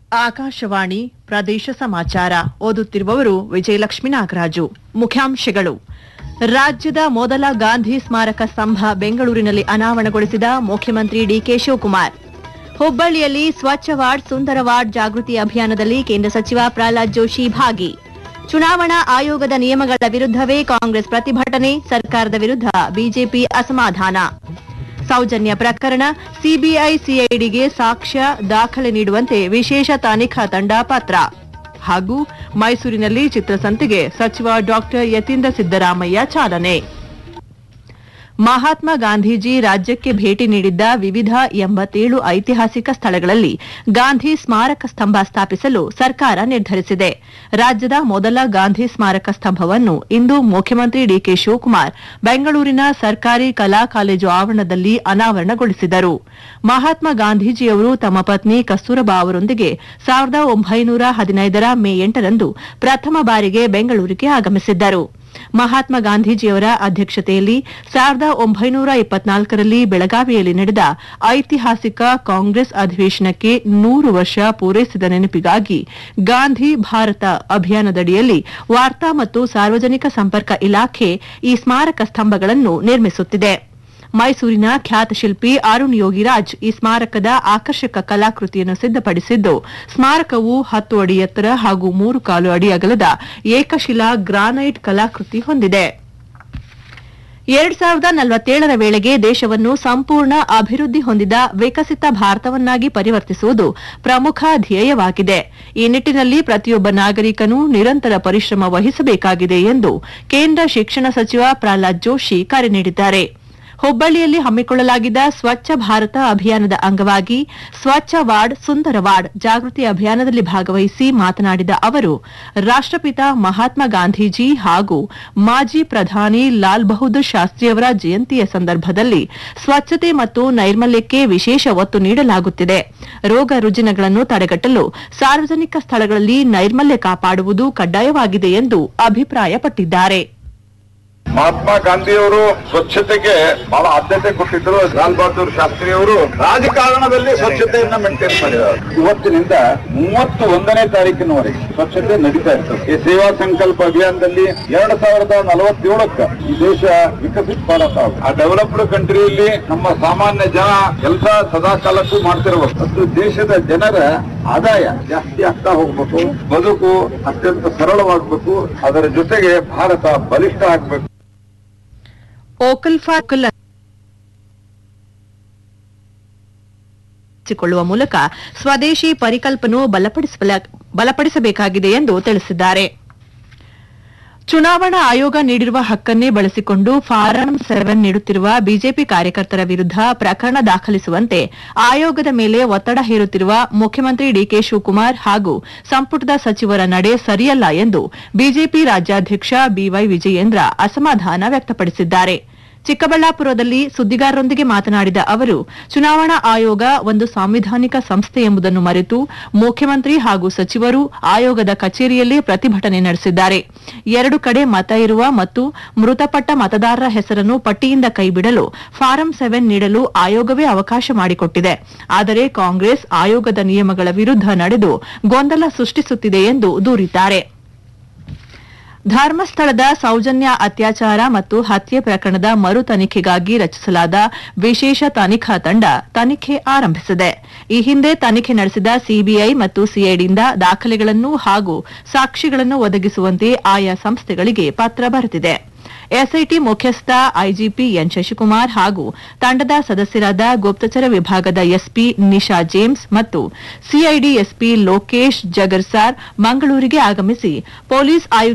ಆಕಾಶವಾಣಿ ಪ್ರದೇಶ ಸಮಾಚಾರ ಓದುತ್ತಿರುವವರು ವಿಜಯಲಕ್ಷ್ಮಿ ನಾಗರಾಜು ಮುಖ್ಯಾಂಶಗಳು ರಾಜ್ಯದ ಮೊದಲ ಗಾಂಧಿ ಸ್ಮಾರಕ ಸ್ತಂಭ ಬೆಂಗಳೂರಿನಲ್ಲಿ ಅನಾವರಣಗೊಳಿಸಿದ ಮುಖ್ಯಮಂತ್ರಿ ಡಿಕೆ ಶಿವಕುಮಾರ್ ಹುಬ್ಬಳ್ಳಿಯಲ್ಲಿ ಸ್ವಚ್ಛ ವಾರ್ಡ್ ಸುಂದರ ವಾರ್ಡ್ ಜಾಗೃತಿ ಅಭಿಯಾನದಲ್ಲಿ ಕೇಂದ್ರ ಸಚಿವ ಪ್ರಹ್ಲಾದ್ ಜೋಶಿ ಭಾಗಿ ಚುನಾವಣಾ ಆಯೋಗದ ನಿಯಮಗಳ ವಿರುದ್ಧವೇ ಕಾಂಗ್ರೆಸ್ ಪ್ರತಿಭಟನೆ ಸರ್ಕಾರದ ವಿರುದ್ಧ ಬಿಜೆಪಿ ಅಸಮಾಧಾನ ಸೌಜನ್ಯ ಪ್ರಕರಣ ಸಿಬಿಐ ಸಿಐಡಿಗೆ ಸಾಕ್ಷ್ಯ ದಾಖಲೆ ನೀಡುವಂತೆ ವಿಶೇಷ ತನಿಖಾ ತಂಡ ಪತ್ರ ಹಾಗೂ ಮೈಸೂರಿನಲ್ಲಿ ಚಿತ್ರಸಂತೆಗೆ ಸಚಿವ ಡಾಕ್ಟರ್ ಯತೀಂದ್ರ ಸಿದ್ದರಾಮಯ್ಯ ಚಾಲನೆ ಮಹಾತ್ಮ ಗಾಂಧೀಜಿ ರಾಜ್ಯಕ್ಕೆ ಭೇಟಿ ನೀಡಿದ್ದ ವಿವಿಧ ಎಂಬತ್ತೇಳು ಐತಿಹಾಸಿಕ ಸ್ಥಳಗಳಲ್ಲಿ ಗಾಂಧಿ ಸ್ಮಾರಕ ಸ್ತಂಭ ಸ್ಥಾಪಿಸಲು ಸರ್ಕಾರ ನಿರ್ಧರಿಸಿದೆ ರಾಜ್ಯದ ಮೊದಲ ಗಾಂಧಿ ಸ್ಮಾರಕ ಸ್ತಂಭವನ್ನು ಇಂದು ಮುಖ್ಯಮಂತ್ರಿ ಡಿಕೆ ಶಿವಕುಮಾರ್ ಬೆಂಗಳೂರಿನ ಸರ್ಕಾರಿ ಕಲಾ ಕಾಲೇಜು ಆವರಣದಲ್ಲಿ ಅನಾವರಣಗೊಳಿಸಿದರು ಮಹಾತ್ಮ ಗಾಂಧೀಜಿಯವರು ತಮ್ಮ ಪತ್ನಿ ಕಸ್ತೂರಬಾ ಅವರೊಂದಿಗೆ ಸಾವಿರದ ಒಂಬೈನೂರ ಹದಿನೈದರ ಮೇ ಎಂಟರಂದು ಪ್ರಥಮ ಬಾರಿಗೆ ಬೆಂಗಳೂರಿಗೆ ಆಗಮಿಸಿದ್ದರು ಮಹಾತ್ಮ ಗಾಂಧೀಜಿಯವರ ಅಧ್ಯಕ್ಷತೆಯಲ್ಲಿ ಸಾವಿರದ ಒಂಬೈನೂರ ಇಪ್ಪತ್ನಾಲ್ಕರಲ್ಲಿ ಬೆಳಗಾವಿಯಲ್ಲಿ ನಡೆದ ಐತಿಹಾಸಿಕ ಕಾಂಗ್ರೆಸ್ ಅಧಿವೇಶನಕ್ಕೆ ನೂರು ವರ್ಷ ಪೂರೈಸಿದ ನೆನಪಿಗಾಗಿ ಗಾಂಧಿ ಭಾರತ ಅಭಿಯಾನದಡಿಯಲ್ಲಿ ವಾರ್ತಾ ಮತ್ತು ಸಾರ್ವಜನಿಕ ಸಂಪರ್ಕ ಇಲಾಖೆ ಈ ಸ್ಮಾರಕ ಸ್ತಂಭಗಳನ್ನು ನಿರ್ಮಿಸುತ್ತಿದೆ ಮೈಸೂರಿನ ಖ್ಯಾತ ಶಿಲ್ಪಿ ಅರುಣ್ ಯೋಗಿರಾಜ್ ಈ ಸ್ಮಾರಕದ ಆಕರ್ಷಕ ಕಲಾಕೃತಿಯನ್ನು ಸಿದ್ಧಪಡಿಸಿದ್ದು ಸ್ಮಾರಕವು ಹತ್ತು ಅಡಿ ಎತ್ತರ ಹಾಗೂ ಮೂರು ಕಾಲು ಅಡಿ ಅಗಲದ ಏಕಶಿಲಾ ಗ್ರಾನೈಟ್ ಕಲಾಕೃತಿ ಹೊಂದಿದೆ ಎರಡ್ ಸಾವಿರದ ನಲವತ್ತೇಳರ ವೇಳೆಗೆ ದೇಶವನ್ನು ಸಂಪೂರ್ಣ ಅಭಿವೃದ್ಧಿ ಹೊಂದಿದ ವಿಕಸಿತ ಭಾರತವನ್ನಾಗಿ ಪರಿವರ್ತಿಸುವುದು ಪ್ರಮುಖ ಧ್ಯೇಯವಾಗಿದೆ ಈ ನಿಟ್ಟಿನಲ್ಲಿ ಪ್ರತಿಯೊಬ್ಬ ನಾಗರಿಕನೂ ನಿರಂತರ ಪರಿಶ್ರಮ ವಹಿಸಬೇಕಾಗಿದೆ ಎಂದು ಕೇಂದ್ರ ಶಿಕ್ಷಣ ಸಚಿವ ಪ್ರಹ್ಲಾದ್ ಜೋಶಿ ಕರೆ ನೀಡಿದ್ದಾರೆ ಹುಬ್ಬಳ್ಳಿಯಲ್ಲಿ ಹಮ್ಮಿಕೊಳ್ಳಲಾಗಿದ್ದ ಸ್ವಚ್ಛ ಭಾರತ ಅಭಿಯಾನದ ಅಂಗವಾಗಿ ಸ್ವಚ್ಛ ವಾರ್ಡ್ ಸುಂದರ ವಾರ್ಡ್ ಜಾಗೃತಿ ಅಭಿಯಾನದಲ್ಲಿ ಭಾಗವಹಿಸಿ ಮಾತನಾಡಿದ ಅವರು ರಾಷ್ಟಪಿತ ಮಹಾತ್ಮ ಗಾಂಧೀಜಿ ಹಾಗೂ ಮಾಜಿ ಪ್ರಧಾನಿ ಲಾಲ್ ಬಹದ್ದೂರ್ ಶಾಸ್ತ್ರಿಯವರ ಜಯಂತಿಯ ಸಂದರ್ಭದಲ್ಲಿ ಸ್ವಚ್ಛತೆ ಮತ್ತು ನೈರ್ಮಲ್ಯಕ್ಕೆ ವಿಶೇಷ ಒತ್ತು ನೀಡಲಾಗುತ್ತಿದೆ ರೋಗ ರುಜಿನಗಳನ್ನು ತಡೆಗಟ್ಟಲು ಸಾರ್ವಜನಿಕ ಸ್ಥಳಗಳಲ್ಲಿ ನೈರ್ಮಲ್ಯ ಕಾಪಾಡುವುದು ಕಡ್ಡಾಯವಾಗಿದೆ ಎಂದು ಅಭಿಪ್ರಾಯಪಟ್ಟಿದ್ದಾರೆ ಮಹಾತ್ಮ ಗಾಂಧಿಯವರು ಸ್ವಚ್ಛತೆಗೆ ಬಹಳ ಆದ್ಯತೆ ಕೊಟ್ಟಿದ್ದರು ಲಾಲ್ ಬಹದ್ದೂರ್ ಶಾಸ್ತ್ರಿ ಅವರು ರಾಜಕಾರಣದಲ್ಲಿ ಸ್ವಚ್ಛತೆಯನ್ನ ಮೇಂಟೈನ್ ಮಾಡಿದ್ದಾರೆ ಇವತ್ತಿನಿಂದ ಮೂವತ್ತು ಒಂದನೇ ತಾರೀಕಿನವರೆಗೆ ಸ್ವಚ್ಛತೆ ನಡೀತಾ ಇರ್ತದೆ ಈ ಸೇವಾ ಸಂಕಲ್ಪ ಅಭಿಯಾನದಲ್ಲಿ ಎರಡ್ ಸಾವಿರದ ನಲವತ್ತೇಳಕ್ಕ ಈ ದೇಶ ವಿಕಸಿತ ಭಾರತ ಆಗುತ್ತೆ. ಆ ಡೆವಲಪ್ಡ್ ಕಂಟ್ರಿಯಲ್ಲಿ ನಮ್ಮ ಸಾಮಾನ್ಯ ಜನ ಕೆಲಸ ಸದಾ ಕಾಲಕ್ಕೂ ಮಾಡ್ತಿರ್ಬೇಕು ಮತ್ತು ದೇಶದ ಜನರ ಆದಾಯ ಜಾಸ್ತಿ ಆಗ್ತಾ ಹೋಗ್ಬೇಕು ಬದುಕು ಅತ್ಯಂತ ಸರಳವಾಗಬೇಕು ಅದರ ಜೊತೆಗೆ ಭಾರತ ಬಲಿಷ್ಠ ಆಗ್ಬೇಕು ಓಕಲ್ ಫಾರ್ ಓಕಲ್ ಕೊಳ್ಳುವ ಮೂಲಕ ಸ್ವದೇಶಿ ಪರಿಕಲ್ಪನೆ ಬಲಪಡಿಸಬಲ- ಬಲಪಡಿಸಬೇಕಾಗಿದೆ ಎಂದು ತಿಳಿಸಿದ್ದಾರೆ ಚುನಾವಣಾ ಆಯೋಗ ನೀಡಿರುವ ಹಕ್ಕನ್ನೇ ಬಳಸಿಕೊಂಡು ಫಾರಂ ಸೆವೆನ್ ನೀಡುತ್ತಿರುವ ಬಿಜೆಪಿ ಕಾರ್ಯಕರ್ತರ ವಿರುದ್ಧ ಪ್ರಕರಣ ದಾಖಲಿಸುವಂತೆ ಆಯೋಗದ ಮೇಲೆ ಒತ್ತಡ ಹೇರುತ್ತಿರುವ ಮುಖ್ಯಮಂತ್ರಿ ಡಿಕೆ ಶಿವಕುಮಾರ್ ಹಾಗೂ ಸಂಪುಟದ ಸಚಿವರ ನಡೆ ಸರಿಯಲ್ಲ ಎಂದು ಬಿಜೆಪಿ ರಾಜ್ಯಾಧ್ಯಕ್ಷ ಬಿವೈ ವಿಜಯೇಂದ್ರ ಅಸಮಾಧಾನ ವ್ಯಕ್ತಪಡಿಸಿದ್ದಾರೆ ಚಿಕ್ಕಬಳ್ಳಾಪುರದಲ್ಲಿ ಸುದ್ದಿಗಾರರೊಂದಿಗೆ ಮಾತನಾಡಿದ ಅವರು ಚುನಾವಣಾ ಆಯೋಗ ಒಂದು ಸಾಂವಿಧಾನಿಕ ಸಂಸ್ಥೆ ಎಂಬುದನ್ನು ಮರೆತು ಮುಖ್ಯಮಂತ್ರಿ ಹಾಗೂ ಸಚಿವರು ಆಯೋಗದ ಕಚೇರಿಯಲ್ಲೇ ಪ್ರತಿಭಟನೆ ನಡೆಸಿದ್ದಾರೆ ಎರಡು ಕಡೆ ಮತ ಇರುವ ಮತ್ತು ಮೃತಪಟ್ಟ ಮತದಾರರ ಹೆಸರನ್ನು ಪಟ್ಟಿಯಿಂದ ಕೈಬಿಡಲು ಫಾರಂ ಸೆವೆನ್ ನೀಡಲು ಆಯೋಗವೇ ಅವಕಾಶ ಮಾಡಿಕೊಟ್ಟಿದೆ ಆದರೆ ಕಾಂಗ್ರೆಸ್ ಆಯೋಗದ ನಿಯಮಗಳ ವಿರುದ್ಧ ನಡೆದು ಗೊಂದಲ ಸೃಷ್ಟಿಸುತ್ತಿದೆ ಎಂದು ದೂರಿದ್ದಾರೆ ಧರ್ಮಸ್ಥಳದ ಸೌಜನ್ಯ ಅತ್ಯಾಚಾರ ಮತ್ತು ಹತ್ಯೆ ಪ್ರಕರಣದ ಮರು ತನಿಖೆಗಾಗಿ ರಚಿಸಲಾದ ವಿಶೇಷ ತನಿಖಾ ತಂಡ ತನಿಖೆ ಆರಂಭಿಸಿದೆ ಈ ಹಿಂದೆ ತನಿಖೆ ನಡೆಸಿದ ಸಿಬಿಐ ಮತ್ತು ಸಿಐಡಿಯಿಂದ ದಾಖಲೆಗಳನ್ನು ಹಾಗೂ ಸಾಕ್ಷಿಗಳನ್ನು ಒದಗಿಸುವಂತೆ ಆಯಾ ಸಂಸ್ಥೆಗಳಿಗೆ ಪತ್ರ ಬರೆದಿದೆ ಎಸ್ಐಟಿ ಮುಖ್ಯಸ್ಥ ಐಜಿಪಿ ಎನ್ ಶಶಿಕುಮಾರ್ ಹಾಗೂ ತಂಡದ ಸದಸ್ಯರಾದ ಗುಪ್ತಚರ ವಿಭಾಗದ ಎಸ್ಪಿ ನಿಶಾ ಜೇಮ್ಸ್ ಮತ್ತು ಸಿಐಡಿ ಎಸ್ಪಿ ಲೋಕೇಶ್ ಜಗರ್ಸಾರ್ ಮಂಗಳೂರಿಗೆ ಆಗಮಿಸಿ ಪೊಲೀಸ್ ಆಯುಕ್ತ